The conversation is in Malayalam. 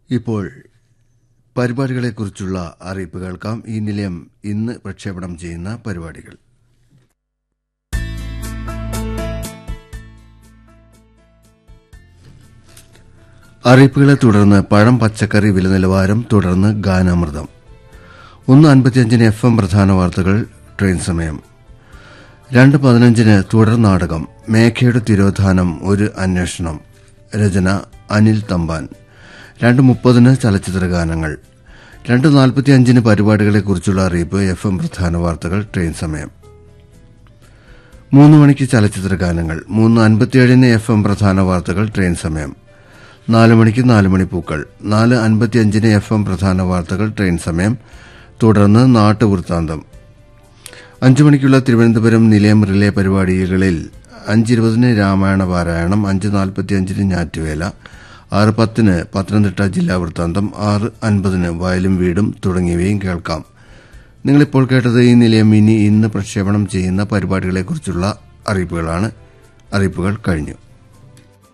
ഇപ്പോൾ പരിപാടികളെക്കുറിച്ചുള്ള അറിയിപ്പ് കേൾക്കാം ഈ നിലയം ഇന്ന് പ്രക്ഷേപണം ചെയ്യുന്ന പരിപാടികൾ അറിയിപ്പുകളെ തുടർന്ന് പഴം പച്ചക്കറി വില നിലവാരം തുടർന്ന് ഗാനാമൃതം ഒന്ന് അൻപത്തിയഞ്ചിന് എഫ് എം പ്രധാന വാർത്തകൾ ട്രെയിൻ സമയം രണ്ട് പതിനഞ്ചിന് തുടർ നാടകം മേഘയുടെ തിരോധാനം ഒരു അന്വേഷണം രചന അനിൽ തമ്പാൻ രണ്ട് മുപ്പതിന് ചലച്ചിത്ര ഗാനങ്ങൾ രണ്ട് നാൽപ്പത്തിയഞ്ചിന് പരിപാടികളെക്കുറിച്ചുള്ള അറിയിപ്പ് എഫ് എം പ്രധാന വാർത്തകൾ ട്രെയിൻ സമയം മൂന്ന് മണിക്ക് ചലച്ചിത്ര ഗാനങ്ങൾ മൂന്ന് അൻപത്തിയേഴിന് എഫ് എം പ്രധാന വാർത്തകൾ ട്രെയിൻ സമയം നാല് മണിക്ക് നാല് മണി പൂക്കൾ നാല് അൻപത്തിയഞ്ചിന് എഫ് എം പ്രധാന വാർത്തകൾ ട്രെയിൻ സമയം തുടർന്ന് നാട്ടുവൃത്താന്തം അഞ്ചു മണിക്കുള്ള തിരുവനന്തപുരം നിലയം റിലേ പരിപാടികളിൽ അഞ്ചിരുപതിന് രാമായണ പാരായണം അഞ്ച് നാൽപ്പത്തിയഞ്ചിന് ഞാറ്റുവേല ആറ് പത്തിന് പത്തനംതിട്ട ജില്ലാ വൃത്താന്തം ആറ് അൻപതിന് വയലും വീടും തുടങ്ങിയവയും കേൾക്കാം നിങ്ങളിപ്പോൾ കേട്ടത് ഈ നിലയം ഇനി ഇന്ന് പ്രക്ഷേപണം ചെയ്യുന്ന പരിപാടികളെക്കുറിച്ചുള്ള അറിയിപ്പുകളാണ് അറിയിപ്പുകൾ കഴിഞ്ഞു